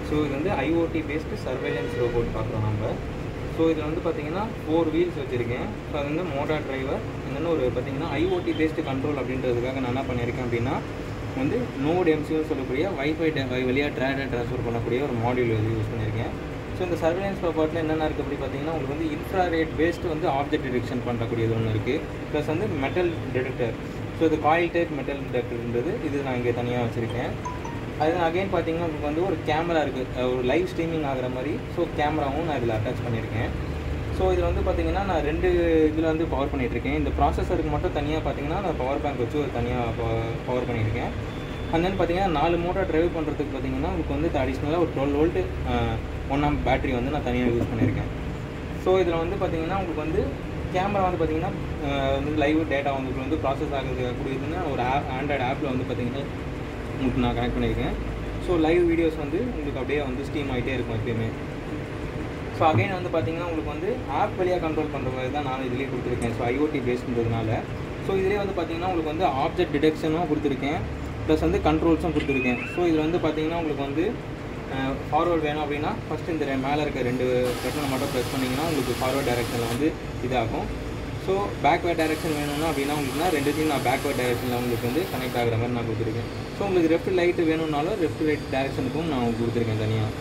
so இது வந்து IoT based surveillance robot பார்க்குறோம் நம்ம ஸோ இதில் வந்து பார்த்தீங்கன்னா ஃபோர் வீல்ஸ் வச்சுருக்கேன் ஸோ அது வந்து மோட்டார் டிரைவர் என்னென்னு ஒரு பார்த்தீங்கன்னா ஐஓடி பேஸ்டு கண்ட்ரோல் அப்படின்றதுக்காக நான் என்ன பண்ணியிருக்கேன் அப்படின்னா வந்து நோட் எம்சியூன்னு சொல்லக்கூடிய வைஃபை வழியாக ட்ராடை ட்ரான்ஸ்ஃபர் பண்ணக்கூடிய ஒரு மாடியூல் வந்து யூஸ் பண்ணியிருக்கேன் ஸோ இந்த சர்வேலன்ஸ் ரோபோட்டில் என்னென்ன இருக்குது அப்படி பார்த்தீங்கன்னா உங்களுக்கு வந்து இன்ஃப்ராரேட் பேஸ்டு வந்து ஆப்ஜெக்ட் டிடெக்ஷன் பண்ணுறக்கூடியது ஒன்று இருக்குது ப்ளஸ் வந்து மெட்டல் டிடெக்டர் ஸோ இது காயில் டைப் மெட்டல் டிடெக்டர்ன்றது இது நான் இங்கே தனியாக வச்சுருக்கேன் அது அகைன் பார்த்தீங்கன்னா உங்களுக்கு வந்து ஒரு கேமரா இருக்குது ஒரு லைவ் ஸ்ட்ரீமிங் ஆகிற மாதிரி ஸோ கேமராவும் நான் இதில் அட்டாச் பண்ணியிருக்கேன் ஸோ இதில் வந்து பார்த்தீங்கன்னா நான் ரெண்டு இதில் வந்து பவர் பண்ணிகிட்ருக்கேன் இந்த ப்ராசஸருக்கு மட்டும் தனியாக பார்த்தீங்கன்னா நான் பவர் பேங்க் வச்சு ஒரு தனியாக பவர் பண்ணியிருக்கேன் அண்ட் தென் பார்த்தீங்கன்னா நாலு மோட்டார் டிரைவ் பண்ணுறதுக்கு பார்த்தீங்கன்னா உங்களுக்கு வந்து அடிஷ்னலாக ஒரு twelve volt one amp battery வந்து நான் தனியாக யூஸ் பண்ணியிருக்கேன் ஸோ இதில் வந்து பார்த்தீங்கன்னா உங்களுக்கு வந்து கேமரா வந்து பார்த்தீங்கன்னா வந்து லைவ் டேட்டா உங்களுக்கு வந்து ப்ராசஸ் ஆகுது கூடியதுன்னு ஒரு ஆப் ஆண்ட்ராய்டு ஆப்பில் வந்து பார்த்தீங்கன்னா உங்களுக்கு நான் கனெக்ட் பண்ணியிருக்கேன் ஸோ லைவ் வீடியோஸ் வந்து உங்களுக்கு அப்படியே வந்து ஸ்டீம் ஆகிட்டே இருக்கும் எப்பயுமே ஸோ அகைன் வந்து பார்த்தீங்கன்னா உங்களுக்கு வந்து ஆப் வழியாக கண்ட்ரோல் பண்ணுற மாதிரி தான் நான் இதுலேயே கொடுத்துருக்கேன் ஸோ ஐஓடி பேஸ்ன்றதுனால ஸோ இதுலேயே வந்து பார்த்தீங்கன்னா உங்களுக்கு வந்து ஆப்ஜெக்ட் டிடெக்ஷனும் கொடுத்துருக்கேன் ப்ளஸ் வந்து கண்ட்ரோல்ஸும் கொடுத்துருக்கேன் ஸோ இதில் வந்து பார்த்தீங்கன்னா உங்களுக்கு வந்து ஃபார்வர்ட் வேணும் அப்படின்னா ஃபஸ்ட்டு இந்த ரெ- மேலே இருக்க ரெண்டு பட்டனை மட்டும் ப்ரெஸ் பண்ணிங்கன்னா உங்களுக்கு ஃபார்வர்ட் டைரெக்ஷனில் வந்து இதாகும் ஸோ பேக்வேர்ட் டைரெக்ஷன் வேணும்னா அப்படின்னா உங்களுக்குனா ரெண்டுத்தையும் நான் பேக்வேர்ட் டைரெக்ஷனில் உங்களுக்கு வந்து கனெக்ட் ஆகிற மாதிரி நான் கொடுத்துருக்கேன் ஸோ உங்களுக்கு லெஃப்ட் லைட்டு வேணும்னாலும் லெஃப்ட் ரைட் டைரெக்ஷனுக்கும் நான் கொடுத்துருக்கேன் தனியாக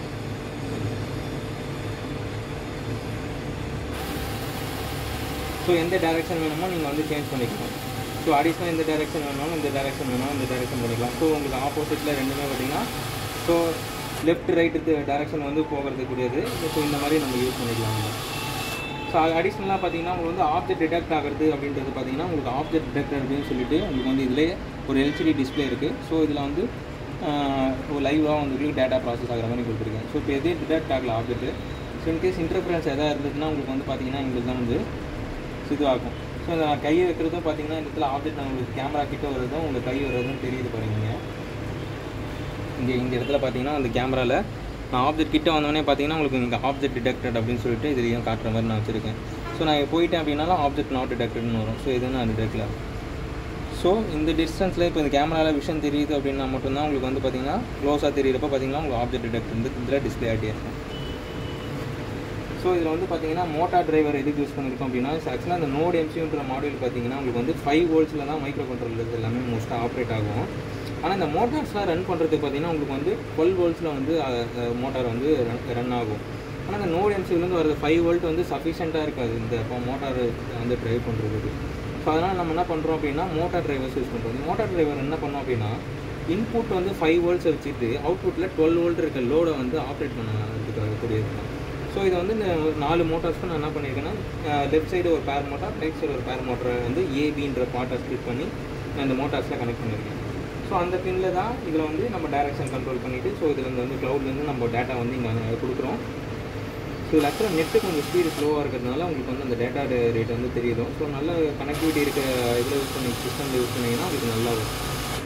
ஸோ எந்த டைரெக்ஷன் வேணுமோ நீங்கள் வந்து சேஞ்ச் பண்ணிக்கலாம் ஸோ அடிஷ்னல் எந்த டைரெக்ஷன் வேணாலும் இந்த டைரெக்ஷன் வேணாலும் இந்த டைரெக்ஷன் பண்ணிக்கலாம் ஸோ உங்களுக்கு ஆப்போசிட்டில் ரெண்டுமே பார்த்தீங்கன்னா ஸோ லெஃப்ட் ரைட்டு டைரெக்ஷன் வந்து போகிறதுக்கூடியது ஸோ இந்த மாதிரி நம்ம யூஸ் பண்ணிக்கலாம் நம்ம ஸோ அடிஷ்னலாக பார்த்தீங்கன்னா உங்களுக்கு வந்து ஆப்ஜெக்ட் டிடெக்ட் ஆகிறது அப்படின்றது பார்த்தீங்கன்னா உங்களுக்கு ஆப்ஜெக்ட் டிடெக்டர் அப்படின்னு சொல்லிட்டு உங்களுக்கு வந்து இதிலே ஒரு எல்சிடி டிஸ்ப்ளே இருக்குது ஸோ இதில் வந்து லைவாக வந்து டேட்டா ப்ராசஸ் ஆகிற மாதிரி கொடுத்துருக்கேன் ஸோ இப்போ எதே டிடெக்ட் ஆகல ஆப்ஜெக்ட் ஸோ இன்கேஸ் இன்டர்ஃபரன்ஸ் எதாவது இருந்ததுன்னா உங்களுக்கு வந்து பார்த்தீங்கன்னா எங்களுக்கு தான் வந்து இதுவாகும் ஸோ இந்த நான் கையை வைக்கிறதும் பார்த்தீங்கன்னா இந்த இடத்துல ஆப்ஜெக்ட் உங்களுக்கு கேமரா கிட்ட வருதும் உங்களுக்கு கை வர்றதும் தெரியுது பாருங்க நீங்கள் இங்கே இந்த இடத்துல பார்த்தீங்கன்னா அந்த கேமராவில் நான் ஆப்ஜெக்ட் கிட்ட வந்தோடனே பார்த்தீங்கன்னா உங்களுக்கு இங்கே ஆப்ஜெக்ட் டிடெக்டட் அப்படின்னு சொல்லிட்டு இதுலேயும் காட்டுற மாதிரி நான் வச்சுருக்கேன் ஸோ நான் போயிட்டேன் அப்படின்னாலும் ஆப்ஜெக்ட் நாட் டிடெக்டட்னு வரும் ஸோ இது நான் டிடெக்டில் ஸோ இந்த டிஸ்டன்ஸில் இப்போ இந்த கேமராவில் விஷன் தெரியுது அப்படின்னா மட்டும்தான் உங்களுக்கு வந்து பார்த்தீங்கன்னா க்ளோஸாக தெரியிறப்ப பார்த்தீங்கன்னா உங்களுக்கு ஆப்ஜெக்ட் டிடெக்ட் வந்து இதில் டிஸ்பிளே ஆகிட்டே இருக்கும் ஸோ இதில் வந்து பார்த்தீங்கன்னா மோட்டார் டிரைவர் எதுக்கு யூஸ் பண்ணியிருக்கோம் அப்படின்னா ஆக்சுவலாக அந்த நோட் எம்சியூன்ற மாடியூல் பார்த்தீங்கன்னா உங்களுக்கு வந்து ஃபைவ் வோல்ட்ஸில் தான் மைக்ரோ கண்ட்ரோலர்ஸ் எல்லாமே மோஸ்ட்டாக ஆப்ரேட் ஆகும் ஆனால் இந்த மோட்டார்ஸ்லாம் ரன் பண்ணுறதுக்கு பார்த்தீங்கன்னா உங்களுக்கு வந்து டுவெல் வோல்ட்ஸில் வந்து மோட்டார் வந்து ரன் ஆகும் ஆனால் இந்த நோட் எம்சியூலேருந்து வரது ஃபைவ் வோல்ட் வந்து சஃபிஷியண்ட்டாக இருக்காது இந்த இப்போ மோட்டார் வந்து ட்ரைவ் பண்ணுறதுக்கு ஸோ அதனால் நம்ம என்ன பண்ணுறோம் அப்படின்னா மோட்டார் டிரைவர்ஸ் யூஸ் பண்ணுறோம் இந்த மோட்டார் டிரைவர் என்ன பண்ணோம் அப்படின்னா இன்புட் வந்து ஃபைவ் வோல்ட்ஸ் வச்சுட்டு அவுட்புட்டில் டுவெல் வோல்ட் இருக்க லோடை வந்து ஆப்ரேட் பண்ணதுக்காக கூடியது தான் ஸோ இது வந்து இந்த ஒரு நாலு மோட்டார்ஸ்க்கு நான் என்ன பண்ணியிருக்கேன்னா லெஃப்ட் சைடு ஒரு பேர் மோட்டார் ரைட் சைடு ஒரு பேர் மோட்டரை வந்து ஏபின்ற பார்ட்டை ஸ்பிட் பண்ணி நான் இந்த மோட்டார்ஸில் கனெக்ட் பண்ணியிருக்கேன் ஸோ அந்த பின்னில் தான் இதில் வந்து நம்ம டைரக்ஷன் கண்ட்ரோல் பண்ணிவிட்டு ஸோ இதில் வந்து க்ளவுட்லேருந்து நம்ம டேட்டா வந்து இங்கே கொடுக்குறோம் ஸோ இதில் ஆக்சுவலாக நெட்டு கொஞ்சம் ஸ்பீடு ஸ்லோவாக இருக்கிறதுனால உங்களுக்கு வந்து அந்த டேட்டா ரேட் வந்து தெரியும் ஸோ நல்ல கனெக்டிவிட்டி இருக்க இதில் யூஸ் பண்ணி சிஸ்டமில் யூஸ் பண்ணிங்கன்னா உங்களுக்கு நல்லா வரும்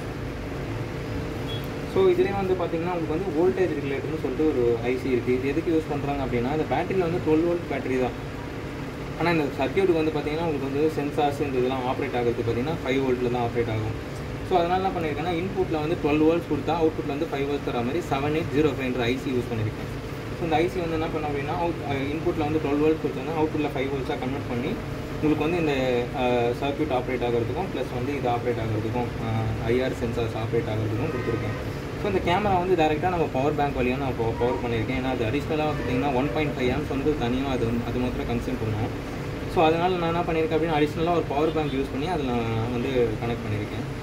ஸோ இதுலேயே வந்து பார்த்தீங்கன்னா உங்களுக்கு வந்து வோல்டேஜ் ரெகுலேட்டர்னு சொல்லிட்டு ஒரு ஐசி இருக்குது இது எதுக்கு யூஸ் பண்ணுறாங்க அப்படின்னா இந்த பேட்டரியில் வந்து டுவெல் வோல்ட் பேட்டரி தான் ஆனால் இந்த சர்க்கியூட்டுக்கு வந்து பார்த்தீங்கன்னா உங்களுக்கு வந்து சென்சார்ஸ் இந்த இதெல்லாம் ஆப்ரேட் ஆகிறது பார்த்தீங்கன்னா ஃபைவ் வோல்ட்டில் தான் ஆப்ரேட் ஆகும் ஸோ அதனால் என்ன பண்ணியிருக்கேன்னா இன்புட்டில் வந்து டுவெல் வோல்ட்ஸ் கொடுத்தா அவுட்புட்டில் வந்து ஃபைவ் வோல்ட்ஸ் தர மாதிரி செவன் எயிட் ஜீரோ ஃபைவ்ன்ற ஐசி யூஸ் பண்ணியிருக்கேன் ஸோ இந்த ஐசி வந்து என்ன பண்ணோம் அப்படின்னா அவுட் இன்புட்டில் வந்து டுவெல் வோல்ட்ஸ் கொடுத்தோன்னா அவுட்புட்டில் ஃபைவ் வோல்ட்ஸாக கன்வெர்ட் பண்ணி உங்களுக்கு வந்து இந்த சர்க்யூட் ஆப்ரேட் ஆகிறதுக்கும் ப்ளஸ் வந்து இது ஆப்ரேட் ஆகிறதுக்கும் ஐஆர் சென்சார்ஸ் ஆப்ரேட் ஆகிறதுக்கும் கொடுத்துருக்கேன் ஸோ இந்த கேமரா வந்து டேரெக்டாக நம்ம பவர் பேங்க் வழியாக நான் பவர் பண்ணியிருக்கேன் ஏன்னா அது அடிஷ்னலாக பார்த்தீங்கன்னா ஒன் பாயிண்ட் ஃபைவ் ஆம்ஸ் வந்து தனியாக அது வந்து அது மாத்திரம் கன்சியூம் பண்ணுவோம் ஸோ அதனால் நான் என்ன பண்ணியிருக்கேன் அப்படின்னா அடிஷ்னலாக ஒரு பவர் பேங்க் யூஸ் பண்ணி அதில் நான் வந்து கனெக்ட் பண்ணியிருக்கேன்